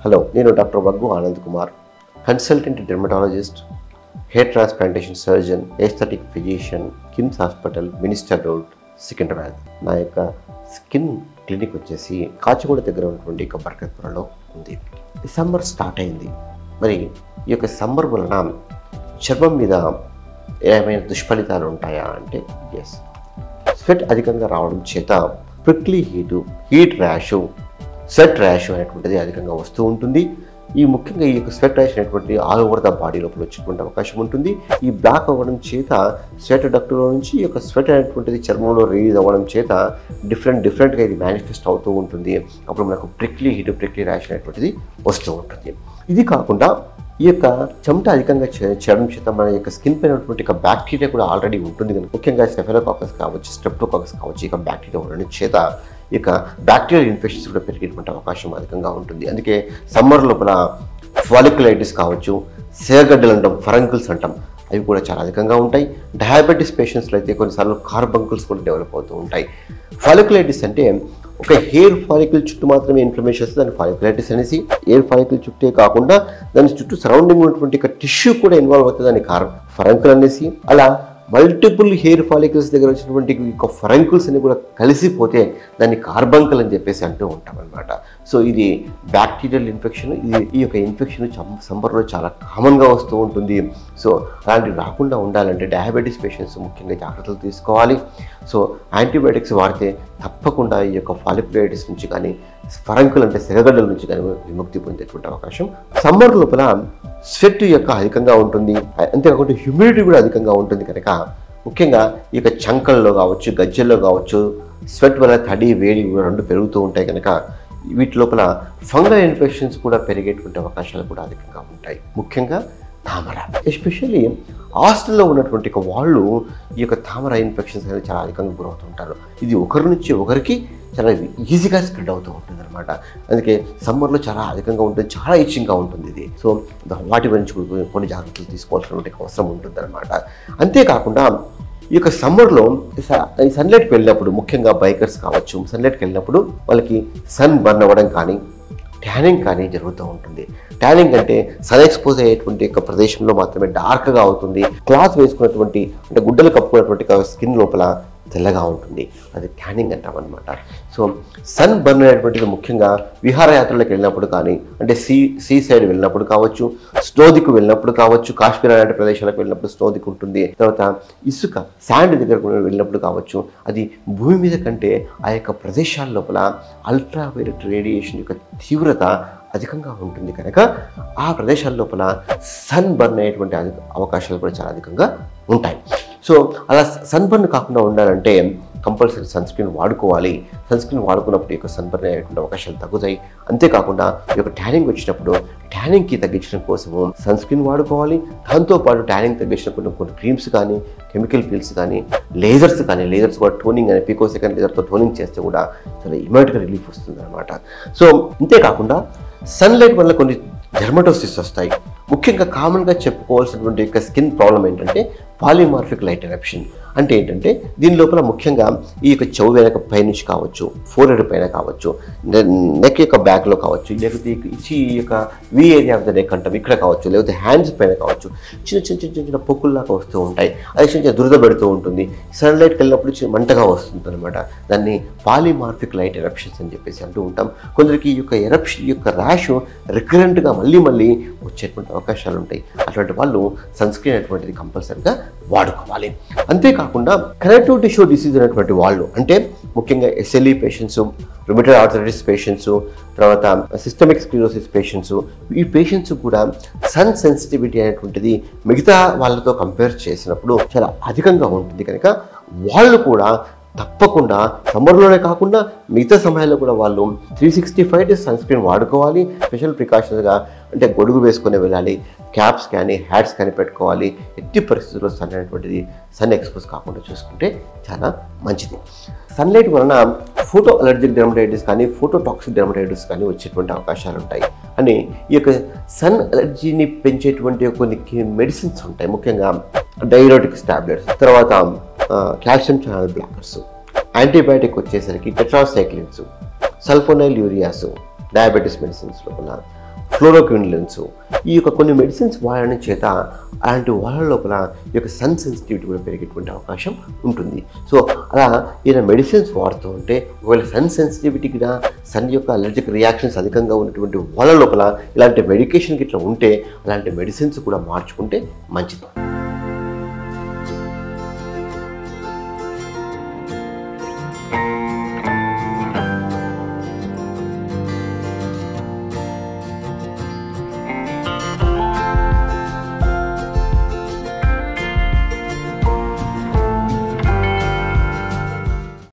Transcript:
hello నేను doctor Vaggu Anand Kumar consultant dermatologist hair transplantation surgeon aesthetic physician KIMS hospital minister road Secunderabad నా యొక్క skin clinic వచ్చేసి కాచిగూడ దగ్గర ఉన్నటువంటి ఒక బర్కత్పురలో ఉంది సమ్మర్ స్టార్ట్ అయింది మరి ఈ యొక్క సమ్మర్ వలన చర్మం మీద ఏమైనా దుష్ఫలితాలు ఉంటాయా అంటే ఎస్ స్వెట్ అధికంగా రావడం చేత prickly heat heat rash sweat rash అనేటువంటిది అధికంగా వస్తూ ఉంటుంది ఈ ముఖ్యంగా ఈ యొక్క స్వెట్ ర్యాష్ అనేటువంటి ఆల్ ఓవర్ ద బాడీ లోపల వచ్చేటువంటి అవకాశం ఉంటుంది ఈ బ్లాక్ అవ్వడం చేత స్వెట్ డక్టులో నుంచి ఈ యొక్క స్వెట్ అనేటువంటిది చర్మంలో రిలీజ్ అవ్వడం చేత డిఫరెంట్ డిఫరెంట్గా ఇది మేనిఫెస్ట్ అవుతూ ఉంటుంది అప్పుడు మనకు ప్రిక్లీ హీట్ ప్రిక్లీ ర్యాష్ అనేటువంటిది వస్తూ ఉంటుంది ఇది కాకుండా ఈ యొక్క చెమట అధికంగా చే- చేయడం చేత మన యొక్క స్కిన్ పైన ఉన్నటువంటి ఒక బ్యాక్టీరియా కూడా ఆల్రెడీ ఉంటుంది కనుక ముఖ్యంగా సెఫెలోకాకస్ కావచ్చు స్ట్రెప్టోకాకస్ కావచ్చు ఇక బ్యాక్టీరియా ఉండడం చేత ఇక బ్యాక్టీరియల్ ఇన్ఫెక్షన్స్ కూడా పెరిగేటువంటి అవకాశం అధికంగా ఉంటుంది అందుకే సమ్మర్ లోపల ఫాలిక్యులైటిస్ కావచ్చు సేగడ్డలు అంటాం ఫరంకిల్స్ అంటాం అవి కూడా చాలా అధికంగా ఉంటాయి డయాబెటీస్ పేషెంట్స్లో అయితే కొన్నిసార్లు కార్బంకిల్స్ కూడా డెవలప్ అవుతూ ఉంటాయి ఫాలిక్యులైటిస్ అంటే ఒక హెయిర్ ఫాలికల్ చుట్టూ మాత్రమే ఇన్ఫ్లమేషన్ వస్తుంది దాన్ని ఫాలిక్యులైటిస్ అనేసి హెయిర్ ఫాలికల్ చుట్టే కాకుండా దాని చుట్టూ సరౌండింగ్ ఉన్నటువంటి ఒక టిష్యూ కూడా ఇన్వాల్వ్ అవుతుంది దాన్ని కార్ ఫరంకుల్ అనేసి అలా మల్టిపుల్ హెయిర్ ఫాలికల్స్ దగ్గర వచ్చినటువంటి ఒక ఫరంకుల్స్ అన్ని కూడా కలిసిపోతే దాన్ని కార్బంకల్ అని చెప్పేసి అంటూ ఉంటాం అనమాట సో ఇది బ్యాక్టీరియల్ ఇన్ఫెక్షన్ ఇది ఈ యొక్క ఇన్ఫెక్షన్ సమ్మర్లో చాలా కామన్గా వస్తూ ఉంటుంది సో అలాంటివి రాకుండా ఉండాలంటే డయాబెటీస్ పేషెంట్స్ ముఖ్యంగా జాగ్రత్తలు తీసుకోవాలి సో యాంటీబయాటిక్స్ వాడితే తప్పకుండా ఈ యొక్క ఫాలిక్యులైటిస్ నుంచి కానీ ఫరంకులు అంటే సెగగడ్డల నుంచి కానీ విముక్తి పొందేటువంటి అవకాశం సమ్మర్ లోపల స్వెట్ యొక్క అధికంగా ఉంటుంది అంతేకాకుండా హ్యూమిడిటీ కూడా అధికంగా ఉంటుంది కనుక ముఖ్యంగా ఈ యొక్క చంకల్లో కావచ్చు గజ్జల్లో కావచ్చు స్వెట్ వల్ల తడి వేడి కూడా రెండు పెరుగుతూ ఉంటాయి కనుక వీటి లోపల ఫంగల్ ఇన్ఫెక్షన్స్ కూడా పెరిగేటువంటి అవకాశాలు కూడా అధికంగా ఉంటాయి ముఖ్యంగా తామర ఎస్పెషల్లీ హాస్టల్లో ఉన్నటువంటి ఒక వాళ్ళు ఈ యొక్క తామర ఇన్ఫెక్షన్స్ అనేది చాలా అధికంగా గురవుతుంటారు ఇది ఒకరి నుంచి ఒకరికి చాలా ఈజీగా స్ప్రెడ్ అవుతూ ఉంటుంది అనమాట అందుకే సమ్మర్లో చాలా అధికంగా ఉంటుంది చాలా ఇచ్చింగ్గా ఉంటుంది ఇది సో దా- వాటి గురించి కూడా కొన్ని జాగ్రత్తలు తీసుకోవాల్సినటువంటి అవసరం ఉంటుంది అనమాట అంతేకాకుండా ఈ యొక్క సమ్మర్లో ఈ సన్లైట్కి వెళ్ళినప్పుడు ముఖ్యంగా బైకర్స్ కావచ్చు సన్లైట్కి వెళ్ళినప్పుడు వాళ్ళకి సన్ బర్న్ అవ్వడం కానీ ట్యానింగ్ కానీ జరుగుతూ ఉంటుంది ట్యానింగ్ అంటే సన్ ఎక్స్పోజ్ అయ్యేటువంటి యొక్క ప్రదేశంలో మాత్రమే డార్క్గా అవుతుంది క్లాత్ వేసుకున్నటువంటి అంటే గుడ్డలు కప్పుకున్నటువంటి స్కిన్ లోపల తెల్లగా ఉంటుంది అది ట్యానింగ్ అంటాం అనమాట సో సన్ బర్న్ అనేటువంటిది ముఖ్యంగా విహారయాత్రలకు వెళ్ళినప్పుడు కానీ అంటే సీ సీ సైడ్ వెళ్ళినప్పుడు కావచ్చు స్నోదికు వెళ్ళినప్పుడు కావచ్చు కాశ్మీర్ అలాంటి ప్రదేశాలకు వెళ్ళినప్పుడు స్నోదిక్ ఉంటుంది తర్వాత ఇసుక శాండ్ దగ్గరకు వెళ్ళినప్పుడు కావచ్చు అది భూమి మీద కంటే ఆ యొక్క ప్రదేశాల లోపల అల్ట్రా వైలెట్ రేడియేషన్ యొక్క తీవ్రత అధికంగా ఉంటుంది కనుక ఆ ప్రదేశాల లోపల సన్ బర్న్ అయ్యేటువంటి అధిక అవకాశాలు కూడా చాలా అధికంగా ఉంటాయి సో అలా సన్ బర్న్ కాకుండా ఉండాలంటే కంపల్సరీ సన్ స్క్రీన్ వాడుకోవాలి సన్ స్క్రీన్ వాడుకున్నప్పుడు ఈ యొక్క సన్ బర్న్ అయ్యేటువంటి అవకాశాలు తగ్గుతాయి అంతేకాకుండా ఈ యొక్క ట్యానింగ్ వచ్చినప్పుడు ట్యానింగ్కి తగ్గించడం కోసము సన్ స్క్రీన్ వాడుకోవాలి దాంతోపాటు ట్యానింగ్ తగ్గించినప్పుడు కొన్ని క్రీమ్స్ కానీ కెమికల్ పీల్స్ కానీ లేజర్స్ కానీ లేజర్స్ కూడా టోనింగ్ అనే పీకో సెకండ్ లేజర్తో టోనింగ్ చేస్తే కూడా చాలా ఇమీడియట్గా రిలీఫ్ వస్తుంది అనమాట సో అంతేకాకుండా సన్లైట్ వల్ల కొన్ని డెర్మటోసిస్ వస్తాయి ముఖ్యంగా కామన్గా చెప్పుకోవాల్సినటువంటి యొక్క స్కిన్ ప్రాబ్లం ఏంటంటే పాలిమార్ఫిక్ లైట్ ఎరప్షన్ అంటే ఏంటంటే దీని లోపల ముఖ్యంగా ఈ యొక్క చెవు వెనక పైనుంచి కావచ్చు ఫోర్ హెడ్ పైన కావచ్చు నెక్ యొక్క బ్యాక్లో కావచ్చు లేకపోతే ఈ- ఇచ్చి ఈ యొక్క V area of the neck అంటాం ఇక్కడ కావచ్చు లేకపోతే హ్యాండ్స్ పైన కావచ్చు చిన్న చిన్న చిన్న చిన్న చిన్న పొక్కుల్లాగా వస్తూ ఉంటాయి అది చిన్న చిన్న దురద పెడుతూ ఉంటుంది సన్లైట్కి వెళ్ళినప్పుడు చిన్న మంటగా వస్తుంది అనమాట దాన్ని పాలిమార్ఫిక్ లైట్ ఎరప్షన్స్ అని చెప్పేసి అంటూ ఉంటాం కొందరికి ఈ యొక్క ఎరప్షన్ ఈ యొక్క ర్యాష్ రికరెంట్గా మళ్ళీ మళ్ళీ వచ్చేటువంటి అవకాశాలు ఉంటాయి అటువంటి వాళ్ళు సన్ స్క్రీన్ అనేటువంటిది కంపల్సరీగా వాడుకోవాలి అంతేకాకుండా కనెక్టివ్ టిష్యూ డిసీజ్ అనేటువంటి వాళ్ళు అంటే ముఖ్యంగా SLE patients rheumatoid arthritis patients తర్వాత సిస్టమిక్ స్క్లీరోసిస్ పేషెంట్స్ ఈ పేషెంట్స్ కూడా సన్ సెన్సిటివిటీ అనేటువంటిది మిగతా వాళ్ళతో కంపేర్ చేసినప్పుడు చాలా అధికంగా ఉంటుంది కనుక వాళ్ళు కూడా తప్పకుండా సమ్మర్లోనే కాకుండా మిగతా సమయాల్లో కూడా వాళ్ళు three sixty five days sun screen వాడుకోవాలి స్పెషల్ ప్రికాషన్స్గా అంటే గొడుగు వేసుకొని వెళ్ళాలి క్యాప్స్ కానీ హ్యాట్స్ కానీ పెట్టుకోవాలి ఎట్టి పరిస్థితుల్లో సన్ అనేటువంటిది సన్ ఎక్స్పోజ్ కాకుండా చూసుకుంటే చాలా మంచిది సన్లైట్ వలన ఫోటో అలర్జిక్ డెర్మటైటిస్ కానీ ఫోటో టాక్సిక్ డెర్మటైటిస్ కానీ వచ్చేటువంటి అవకాశాలు ఉంటాయి అని ఈ యొక్క సన్ అలర్జీని పెంచేటువంటి కొన్ని మెడిసిన్స్ ఉంటాయి ముఖ్యంగా డైరోటిక్స్ టాబ్లెట్స్ తర్వాత కాల్షియం ఛానల్ బ్లాకర్స్ యాంటీబయాటిక్ వచ్చేసరికి tetracyclines sulphonyl ureas diabetes medicines లోపల ఫ్లోరోక్విన్లెన్స్ ఈ యొక్క కొన్ని మెడిసిన్స్ వాడడం చేత అలాంటి వాళ్ళ లోపల ఈ యొక్క సన్ సెన్సిటివిటీ కూడా పెరిగేటువంటి అవకాశం ఉంటుంది సో అలా ఈయన మెడిసిన్స్ వాడుతూ ఉంటే ఒకవేళ సన్ సెన్సిటివిటీకి సన్ యొక్క అలర్జిక్ రియాక్షన్స్ అధికంగా ఉన్నటువంటి వాళ్ళ లోపల ఇలాంటి మెడికేషన్కి ఇట్లా ఉంటే అలాంటి మెడిసిన్స్ కూడా మార్చుకుంటే మంచిది